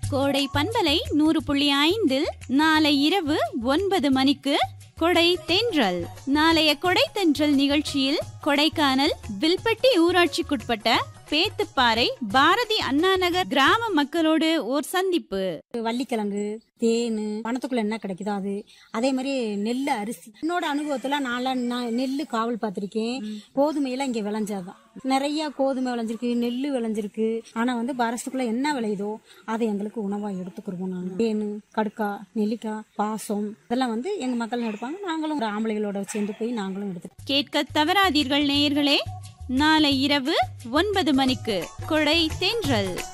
கோடை பண்பலை நூறு புள்ளி ஐந்தில் நாளை இரவு ஒன்பது மணிக்கு கொடை தென்றல் நாளைய கொடை தென்றல் நிகழ்ச்சியில் கொடைக்கானல் வில்பட்டி ஊராட்சிக்குட்பட்ட பேத்துப்பாறை பாரதி அண்ணா நகர் கிராம மக்களோடு ஓர் சந்திப்பு வள்ளிக்கிழங்கு தேனு பணத்துக்குள்ள என்ன கிடைக்குதோ அது அதே மாதிரி நெல் அரிசி என்னோட அனுபவத்துல நான் நான் நெல் காவல் பார்த்திருக்கேன் கோதுமையெல்லாம் இங்க விளைஞ்சாதான் நிறைய கோதுமை விளைஞ்சிருக்கு நெல் விளைஞ்சிருக்கு ஆனா வந்து பாரசத்துக்குள்ள என்ன விளையுதோ அதை எங்களுக்கு உணவா எடுத்துக்கிருவோம் நாங்க தேனு கடுக்கா நெல்லிக்காய் பாசம் இதெல்லாம் வந்து எங்க மக்கள் எடுப்பாங்க நாங்களும் ஒரு ஆம்பளைகளோட சேர்ந்து போய் நாங்களும் எடுத்து கேட்க தவறாதீர்கள் நேயர்களே நாளை இரவு ஒன்பது மணிக்கு கொடை தென்றல்